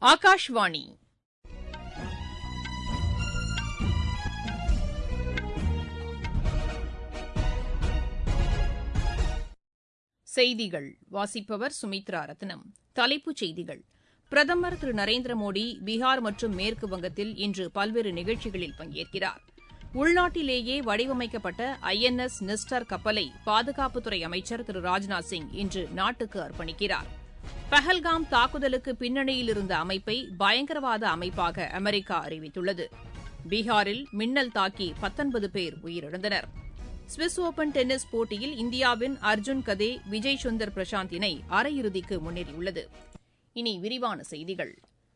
ஆகாஷ்வாணி செய்திகள் வாசிப்பவர் சுமித்ரா ரத்னம் தலைப்புச் செய்திகள் பிரதமர் திரு நரேந்திர மோடி பீகார் மற்றும் மேற்கு வங்கத்தில் இன்று பல்வேறு நிகழ்ச்சிகளில் பங்கேற்கிறார் உள்நாட்டிலேயே வடிவமைக்கப்பட்ட ஐ என் எஸ் நிஸ்டர் கப்பலை பாதுகாப்புத்துறை அமைச்சர் திரு ராஜ்நாத் சிங் இன்று நாட்டுக்கு அர்ப்பணிக்கிறார் பஹல்காம் தாக்குதலுக்கு பின்னணியில் இருந்த அமைப்பை பயங்கரவாத அமைப்பாக அமெரிக்கா அறிவித்துள்ளது பீகாரில் மின்னல் தாக்கி பத்தொன்பது பேர் உயிரிழந்தனர் சுவிஸ் ஓபன் டென்னிஸ் போட்டியில் இந்தியாவின் அர்ஜுன் கதே விஜய் சுந்தர் பிரசாந்த் இணை அரையிறுதிக்கு முன்னேறியுள்ளது இனி விரிவான செய்திகள்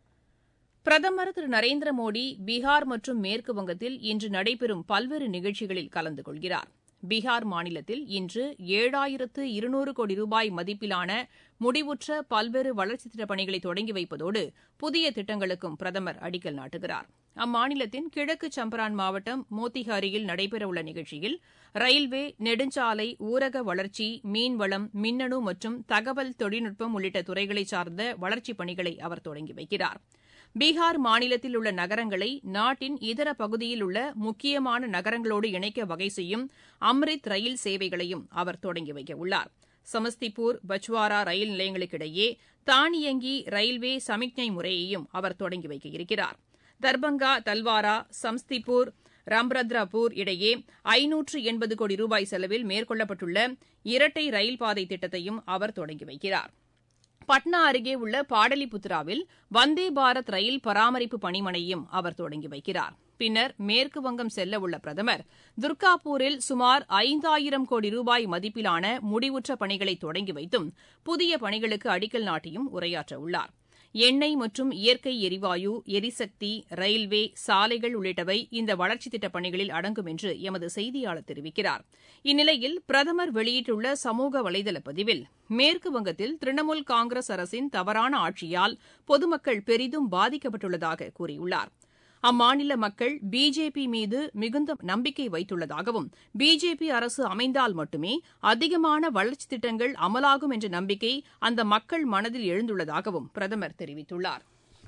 பிரதமர் திரு நரேந்திர மோடி பீகார் மற்றும் மேற்கு வங்கத்தில் இன்று நடைபெறும் பல்வேறு நிகழ்ச்சிகளில் கலந்து கொள்கிறார் பீகார் மாநிலத்தில் இன்று ஏழாயிரத்து இருநூறு கோடி ரூபாய் மதிப்பிலான முடிவுற்ற பல்வேறு வளர்ச்சித் திட்டப் பணிகளை தொடங்கி வைப்பதோடு புதிய திட்டங்களுக்கும் பிரதமர் அடிக்கல் நாட்டுகிறார் அம்மாநிலத்தின் கிழக்கு சம்பரான் மாவட்டம் மோத்திஹாரியில் நடைபெறவுள்ள நிகழ்ச்சியில் ரயில்வே நெடுஞ்சாலை ஊரக வளர்ச்சி மீன்வளம் மின்னணு மற்றும் தகவல் தொழில்நுட்பம் உள்ளிட்ட துறைகளை சார்ந்த வளர்ச்சிப் பணிகளை அவர் தொடங்கி வைக்கிறார் பீகார் மாநிலத்தில் உள்ள நகரங்களை நாட்டின் இதர பகுதியில் உள்ள முக்கியமான நகரங்களோடு இணைக்க வகை செய்யும் அம்ரித் ரயில் சேவைகளையும் அவர் தொடங்கி வைக்க உள்ளார் சமஸ்திபூர் பச்வாரா ரயில் நிலையங்களுக்கிடையே தானியங்கி ரயில்வே சமிக்ஞை முறையையும் அவர் தொடங்கி வைக்க இருக்கிறார் தர்பங்கா தல்வாரா சம்ஸ்திபூர் ராம்பரத்ராபூர் இடையே ஐநூற்று எண்பது கோடி ரூபாய் செலவில் மேற்கொள்ளப்பட்டுள்ள இரட்டை ரயில் பாதை திட்டத்தையும் அவர் தொடங்கி வைக்கிறார் பட்னா அருகே உள்ள பாடலிபுத்ராவில் வந்தே பாரத் ரயில் பராமரிப்பு பணிமனையும் அவர் தொடங்கி வைக்கிறார் பின்னர் மேற்கு வங்கம் செல்ல உள்ள பிரதமர் துர்காபூரில் சுமார் ஐந்தாயிரம் கோடி ரூபாய் மதிப்பிலான முடிவுற்ற பணிகளை தொடங்கி வைத்தும் புதிய பணிகளுக்கு அடிக்கல் நாட்டியும் உரையாற்ற உள்ளார் எண்ணெய் மற்றும் இயற்கை எரிவாயு எரிசக்தி ரயில்வே சாலைகள் உள்ளிட்டவை இந்த வளர்ச்சித் திட்டப் பணிகளில் அடங்கும் என்று எமது செய்தியாளர் தெரிவிக்கிறார் இந்நிலையில் பிரதமர் வெளியிட்டுள்ள சமூக வலைதள பதிவில் மேற்கு வங்கத்தில் திரிணாமுல் காங்கிரஸ் அரசின் தவறான ஆட்சியால் பொதுமக்கள் பெரிதும் பாதிக்கப்பட்டுள்ளதாக கூறியுள்ளார் அம்மாநில மக்கள் பிஜேபி மீது மிகுந்த நம்பிக்கை வைத்துள்ளதாகவும் பிஜேபி அரசு அமைந்தால் மட்டுமே அதிகமான வளர்ச்சித் திட்டங்கள் அமலாகும் என்ற நம்பிக்கை அந்த மக்கள் மனதில் எழுந்துள்ளதாகவும் பிரதமர் தெரிவித்துள்ளார்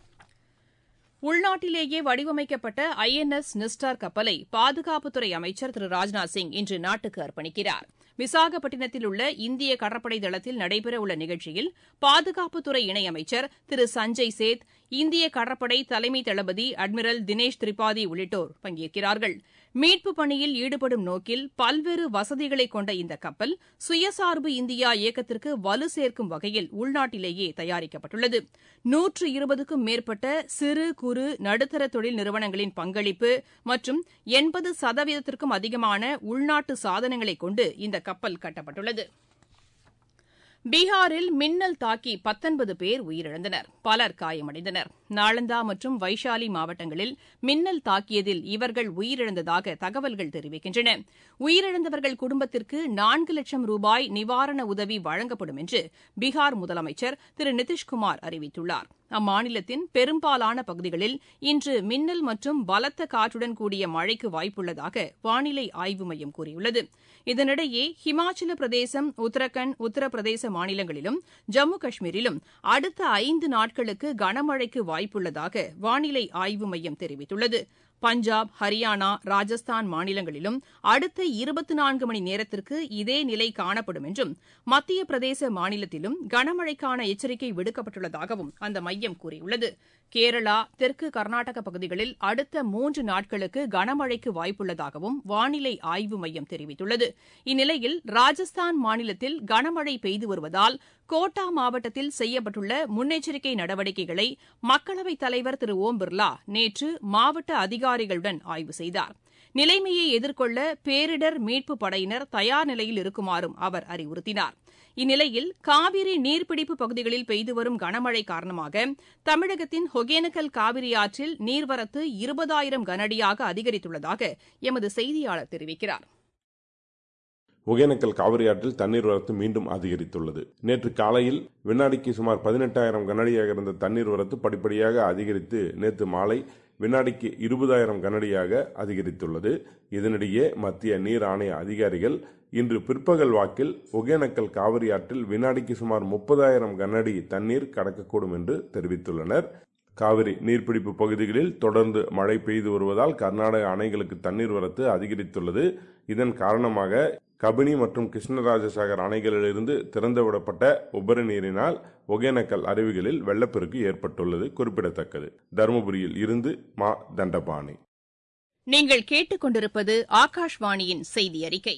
உள்நாட்டிலேயே வடிவமைக்கப்பட்ட ஐ என் எஸ் நிஸ்டார் கப்பலை பாதுகாப்புத்துறை அமைச்சர் திரு ராஜ்நாத் சிங் இன்று நாட்டுக்கு அர்ப்பணிக்கிறார் விசாகப்பட்டினத்தில் உள்ள இந்திய கடற்படை தளத்தில் நடைபெறவுள்ள நிகழ்ச்சியில் பாதுகாப்புத்துறை இணையமைச்சர் திரு சஞ்சய் சேத் இந்திய கடற்படை தலைமை தளபதி அட்மிரல் தினேஷ் திரிபாதி உள்ளிட்டோர் பங்கேற்கிறார்கள் மீட்புப் பணியில் ஈடுபடும் நோக்கில் பல்வேறு வசதிகளை கொண்ட இந்த கப்பல் சுயசார்பு இந்தியா இயக்கத்திற்கு வலு சேர்க்கும் வகையில் உள்நாட்டிலேயே தயாரிக்கப்பட்டுள்ளது நூற்று இருபதுக்கும் மேற்பட்ட சிறு குறு நடுத்தர தொழில் நிறுவனங்களின் பங்களிப்பு மற்றும் எண்பது சதவீதத்திற்கும் அதிகமான உள்நாட்டு சாதனங்களை கொண்டு இந்த கப்பல் கட்டப்பட்டுள்ளது பீகாரில் மின்னல் தாக்கி பத்தொன்பது பேர் உயிரிழந்தனர் பலர் காயமடைந்தனர் நாளந்தா மற்றும் வைஷாலி மாவட்டங்களில் மின்னல் தாக்கியதில் இவர்கள் உயிரிழந்ததாக தகவல்கள் தெரிவிக்கின்றன உயிரிழந்தவர்கள் குடும்பத்திற்கு நான்கு லட்சம் ரூபாய் நிவாரண உதவி வழங்கப்படும் என்று பீகார் முதலமைச்சர் திரு நிதிஷ்குமார் அறிவித்துள்ளார் அம்மாநிலத்தின் பெரும்பாலான பகுதிகளில் இன்று மின்னல் மற்றும் பலத்த காற்றுடன் கூடிய மழைக்கு வாய்ப்புள்ளதாக வானிலை ஆய்வு மையம் கூறியுள்ளது இதனிடையே ஹிமாச்சல பிரதேசம் உத்தரகண்ட் உத்தரப்பிரதேச மாநிலங்களிலும் ஜம்மு காஷ்மீரிலும் அடுத்த ஐந்து நாட்களுக்கு கனமழைக்கு வாய்ப்புள்ளதாக வானிலை ஆய்வு மையம் தெரிவித்துள்ளது பஞ்சாப் ஹரியானா ராஜஸ்தான் மாநிலங்களிலும் அடுத்த இருபத்தி நான்கு மணி நேரத்திற்கு இதே நிலை காணப்படும் என்றும் மத்திய பிரதேச மாநிலத்திலும் கனமழைக்கான எச்சரிக்கை விடுக்கப்பட்டுள்ளதாகவும் அந்த மையம் கூறியுள்ளது கேரளா தெற்கு கர்நாடக பகுதிகளில் அடுத்த மூன்று நாட்களுக்கு கனமழைக்கு வாய்ப்புள்ளதாகவும் வானிலை ஆய்வு மையம் தெரிவித்துள்ளது இந்நிலையில் ராஜஸ்தான் மாநிலத்தில் கனமழை பெய்து வருவதால் கோட்டா மாவட்டத்தில் செய்யப்பட்டுள்ள முன்னெச்சரிக்கை நடவடிக்கைகளை மக்களவைத் தலைவர் திரு ஓம் பிர்லா நேற்று மாவட்ட அதிகாரிகளுடன் ஆய்வு செய்தார் நிலைமையை எதிர்கொள்ள பேரிடர் மீட்புப் படையினர் தயார் நிலையில் இருக்குமாறும் அவர் அறிவுறுத்தினார் இந்நிலையில் காவிரி நீர்பிடிப்பு பகுதிகளில் பெய்து வரும் கனமழை காரணமாக தமிழகத்தின் ஒகேனக்கல் காவிரி ஆற்றில் நீர்வரத்து இருபதாயிரம் கனஅடியாக அதிகரித்துள்ளதாக எமது செய்தியாளர் தெரிவிக்கிறார் ஒகேனக்கல் காவிரி ஆற்றில் தண்ணீர் வரத்து மீண்டும் அதிகரித்துள்ளது நேற்று காலையில் வினாடிக்கு சுமார் பதினெட்டாயிரம் கனடியாக இருந்த தண்ணீர் வரத்து படிப்படியாக அதிகரித்து நேற்று மாலை வினாடிக்கு இருபதாயிரம் கனடியாக அதிகரித்துள்ளது இதனிடையே மத்திய நீர் ஆணைய அதிகாரிகள் இன்று பிற்பகல் வாக்கில் ஒகேனக்கல் காவிரி ஆற்றில் வினாடிக்கு சுமார் முப்பதாயிரம் கனஅடி தண்ணீர் கடக்கக்கூடும் என்று தெரிவித்துள்ளனர் காவிரி நீர்பிடிப்பு பகுதிகளில் தொடர்ந்து மழை பெய்து வருவதால் கர்நாடக அணைகளுக்கு தண்ணீர் வரத்து அதிகரித்துள்ளது இதன் காரணமாக கபினி மற்றும் கிருஷ்ணராஜசாகர் அணைகளிலிருந்து திறந்துவிடப்பட்ட உபரி நீரினால் ஒகேனக்கல் அருவிகளில் வெள்ளப்பெருக்கு ஏற்பட்டுள்ளது குறிப்பிடத்தக்கது தருமபுரியில் இருந்து மா தண்டபாணி நீங்கள் கேட்டுக்கொண்டிருப்பது ஆகாஷ்வாணியின் செய்தி அறிக்கை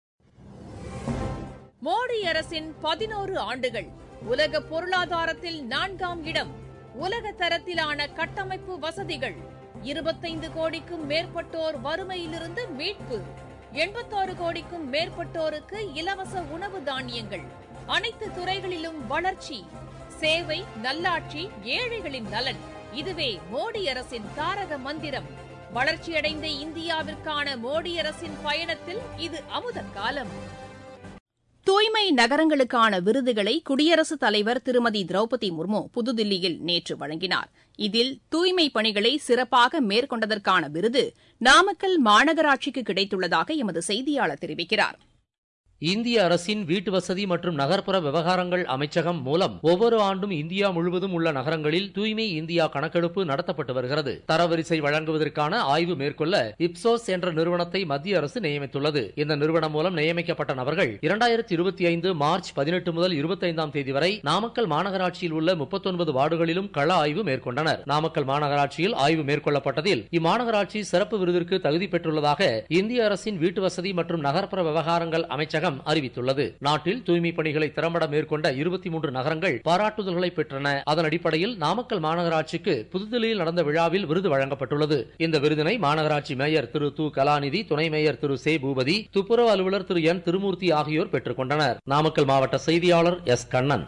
மோடி அரசின் பதினோரு ஆண்டுகள் உலக பொருளாதாரத்தில் நான்காம் இடம் உலக தரத்திலான கட்டமைப்பு வசதிகள் இருபத்தைந்து கோடிக்கும் மேற்பட்டோர் வறுமையிலிருந்து மீட்பு எண்பத்தாறு கோடிக்கும் மேற்பட்டோருக்கு இலவச உணவு தானியங்கள் அனைத்து துறைகளிலும் வளர்ச்சி சேவை நல்லாட்சி ஏழைகளின் நலன் இதுவே மோடி அரசின் தாரக மந்திரம் வளர்ச்சியடைந்த இந்தியாவிற்கான மோடி அரசின் பயணத்தில் இது அமுத காலம் தூய்மை நகரங்களுக்கான விருதுகளை குடியரசுத் தலைவர் திருமதி திரௌபதி முர்மு புதுதில்லியில் நேற்று வழங்கினார் இதில் தூய்மை பணிகளை சிறப்பாக மேற்கொண்டதற்கான விருது நாமக்கல் மாநகராட்சிக்கு கிடைத்துள்ளதாக எமது செய்தியாளர் தெரிவிக்கிறார் இந்திய அரசின் வீட்டு வசதி மற்றும் நகர்ப்புற விவகாரங்கள் அமைச்சகம் மூலம் ஒவ்வொரு ஆண்டும் இந்தியா முழுவதும் உள்ள நகரங்களில் தூய்மை இந்தியா கணக்கெடுப்பு நடத்தப்பட்டு வருகிறது தரவரிசை வழங்குவதற்கான ஆய்வு மேற்கொள்ள இப்சோஸ் என்ற நிறுவனத்தை மத்திய அரசு நியமித்துள்ளது இந்த நிறுவனம் மூலம் நியமிக்கப்பட்ட நபர்கள் இரண்டாயிரத்தி இருபத்தி ஐந்து மார்ச் பதினெட்டு முதல் இருபத்தைந்தாம் தேதி வரை நாமக்கல் மாநகராட்சியில் உள்ள முப்பத்தொன்பது வார்டுகளிலும் கள ஆய்வு மேற்கொண்டனர் நாமக்கல் மாநகராட்சியில் ஆய்வு மேற்கொள்ளப்பட்டதில் இம்மாநகராட்சி சிறப்பு விருதிற்கு தகுதி பெற்றுள்ளதாக இந்திய அரசின் வீட்டு வசதி மற்றும் நகர்ப்புற விவகாரங்கள் அமைச்சகம் அமைச்சகம் அறிவித்துள்ளது நாட்டில் தூய்மை பணிகளை திறம்பட மேற்கொண்ட இருபத்தி மூன்று நகரங்கள் பாராட்டுதல்களை பெற்றன அதன் அடிப்படையில் நாமக்கல் மாநகராட்சிக்கு புதுதில்லியில் நடந்த விழாவில் விருது வழங்கப்பட்டுள்ளது இந்த விருதினை மாநகராட்சி மேயர் திரு து கலாநிதி துணை மேயர் திரு சே பூபதி துப்புரவு அலுவலர் திரு என் திருமூர்த்தி ஆகியோர் பெற்றுக் கொண்டனர் நாமக்கல் மாவட்ட செய்தியாளர் எஸ் கண்ணன்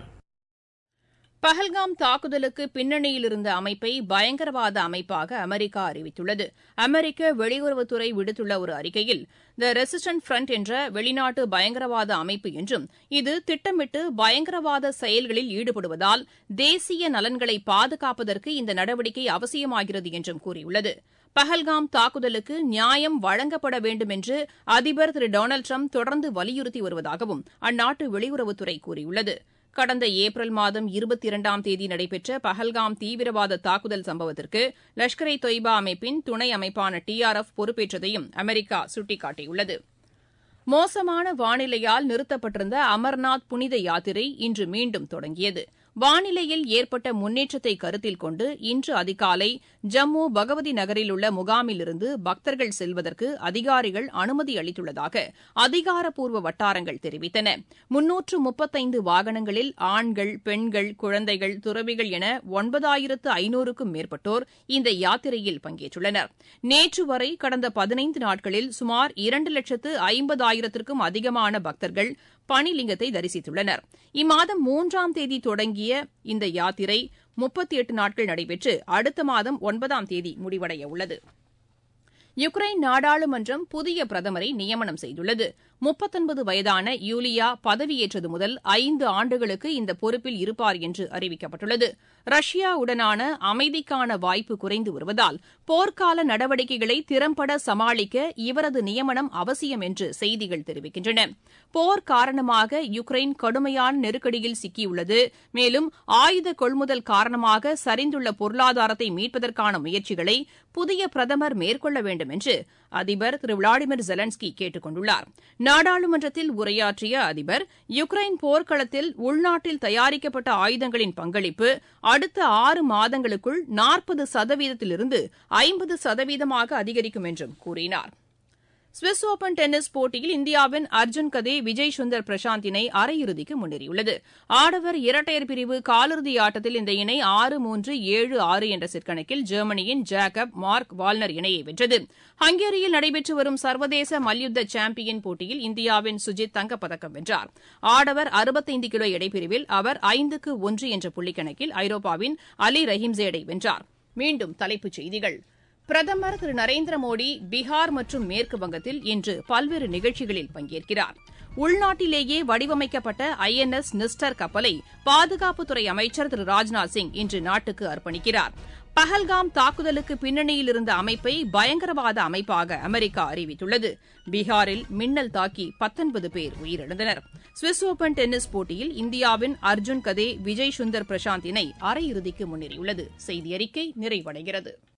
பஹல்காம் தாக்குதலுக்கு பின்னணியில் இருந்த அமைப்பை பயங்கரவாத அமைப்பாக அமெரிக்கா அறிவித்துள்ளது அமெரிக்க வெளியுறவுத்துறை விடுத்துள்ள ஒரு அறிக்கையில் த ரெசிஸ்டன்ட் ஃப்ரண்ட் என்ற வெளிநாட்டு பயங்கரவாத அமைப்பு என்றும் இது திட்டமிட்டு பயங்கரவாத செயல்களில் ஈடுபடுவதால் தேசிய நலன்களை பாதுகாப்பதற்கு இந்த நடவடிக்கை அவசியமாகிறது என்றும் கூறியுள்ளது பஹல்காம் தாக்குதலுக்கு நியாயம் வழங்கப்பட வேண்டும் என்று அதிபர் திரு டொனால்டு ட்ரம்ப் தொடர்ந்து வலியுறுத்தி வருவதாகவும் அந்நாட்டு வெளியுறவுத்துறை கூறியுள்ளது கடந்த ஏப்ரல் மாதம் இருபத்தி இரண்டாம் தேதி நடைபெற்ற பஹல்காம் தீவிரவாத தாக்குதல் சம்பவத்திற்கு லஷ்கர் இ தொய்பா அமைப்பின் துணை அமைப்பான டி ஆர் எஃப் பொறுப்பேற்றதையும் அமெரிக்கா சுட்டிக்காட்டியுள்ளது மோசமான வானிலையால் நிறுத்தப்பட்டிருந்த அமர்நாத் புனித யாத்திரை இன்று மீண்டும் தொடங்கியது வானிலையில் ஏற்பட்ட முன்னேற்றத்தை கருத்தில் கொண்டு இன்று அதிகாலை ஜம்மு பகவதி நகரில் உள்ள முகாமிலிருந்து பக்தர்கள் செல்வதற்கு அதிகாரிகள் அனுமதி அளித்துள்ளதாக அதிகாரப்பூர்வ வட்டாரங்கள் தெரிவித்தன முன்னூற்று முப்பத்தைந்து வாகனங்களில் ஆண்கள் பெண்கள் குழந்தைகள் துறவிகள் என ஒன்பதாயிரத்து ஐநூறுக்கும் மேற்பட்டோர் இந்த யாத்திரையில் பங்கேற்றுள்ளனர் நேற்று வரை கடந்த பதினைந்து நாட்களில் சுமார் இரண்டு லட்சத்து ஐம்பதாயிரத்திற்கும் அதிகமான பக்தர்கள் பனிலிங்கத்தை தரிசித்துள்ளனர் இம்மாதம் மூன்றாம் தேதி தொடங்கிய இந்த யாத்திரை முப்பத்தி எட்டு நாட்கள் நடைபெற்று அடுத்த மாதம் ஒன்பதாம் தேதி முடிவடைய உள்ளது யுக்ரைன் நாடாளுமன்றம் புதிய பிரதமரை நியமனம் செய்துள்ளது முப்பத்தொன்பது வயதான யூலியா பதவியேற்றது முதல் ஐந்து ஆண்டுகளுக்கு இந்த பொறுப்பில் இருப்பார் என்று அறிவிக்கப்பட்டுள்ளது ரஷ்யாவுடனான அமைதிக்கான வாய்ப்பு குறைந்து வருவதால் போர்க்கால நடவடிக்கைகளை திறம்பட சமாளிக்க இவரது நியமனம் அவசியம் என்று செய்திகள் தெரிவிக்கின்றன போர் காரணமாக யுக்ரைன் கடுமையான நெருக்கடியில் சிக்கியுள்ளது மேலும் ஆயுத கொள்முதல் காரணமாக சரிந்துள்ள பொருளாதாரத்தை மீட்பதற்கான முயற்சிகளை புதிய பிரதமர் மேற்கொள்ள வேண்டும் என்று அதிபர் திரு விளாடிமிர் ஜெலன்ஸ்கி கேட்டுக் கொண்டுள்ளார் நாடாளுமன்றத்தில் உரையாற்றிய அதிபர் யுக்ரைன் போர்க்களத்தில் உள்நாட்டில் தயாரிக்கப்பட்ட ஆயுதங்களின் பங்களிப்பு அடுத்த ஆறு மாதங்களுக்குள் நாற்பது சதவீதத்திலிருந்து ஐம்பது சதவீதமாக அதிகரிக்கும் என்றும் கூறினார் சுவிஸ் ஓபன் டென்னிஸ் போட்டியில் இந்தியாவின் அர்ஜுன் கதே விஜய் சுந்தர் பிரசாந்த் இணை அரையிறுதிக்கு முன்னேறியுள்ளது ஆடவர் இரட்டையர் பிரிவு காலிறுதி ஆட்டத்தில் இந்த இணை ஆறு மூன்று ஏழு ஆறு என்ற செட் கணக்கில் ஜெர்மனியின் ஜேக்கப் மார்க் வால்னர் இணையை வென்றது ஹங்கேரியில் நடைபெற்று வரும் சர்வதேச மல்யுத்த சாம்பியன் போட்டியில் இந்தியாவின் சுஜித் தங்கப்பதக்கம் வென்றார் ஆடவர் அறுபத்தைந்து கிலோ எடைப்பிரிவில் அவர் ஐந்துக்கு ஒன்று என்ற புள்ளிக்கணக்கில் ஐரோப்பாவின் அலி ரஹிம்சேடை வென்றார் மீண்டும் தலைப்புச் செய்திகள் பிரதமர் திரு நரேந்திர மோடி பீகார் மற்றும் மேற்கு வங்கத்தில் இன்று பல்வேறு நிகழ்ச்சிகளில் பங்கேற்கிறார் உள்நாட்டிலேயே வடிவமைக்கப்பட்ட ஐ என் எஸ் நிஸ்டர் கப்பலை பாதுகாப்புத்துறை அமைச்சர் திரு ராஜ்நாத் சிங் இன்று நாட்டுக்கு அர்ப்பணிக்கிறார் பஹல்காம் தாக்குதலுக்கு பின்னணியில் இருந்த அமைப்பை பயங்கரவாத அமைப்பாக அமெரிக்கா அறிவித்துள்ளது பீகாரில் மின்னல் தாக்கி பத்தொன்பது பேர் உயிரிழந்தனர் சுவிஸ் ஓபன் டென்னிஸ் போட்டியில் இந்தியாவின் அர்ஜுன் கதே விஜய் சுந்தர் பிரசாந்த் இணை அரையிறுதிக்கு முன்னேறியுள்ளது செய்தி அறிக்கை நிறைவடைகிறது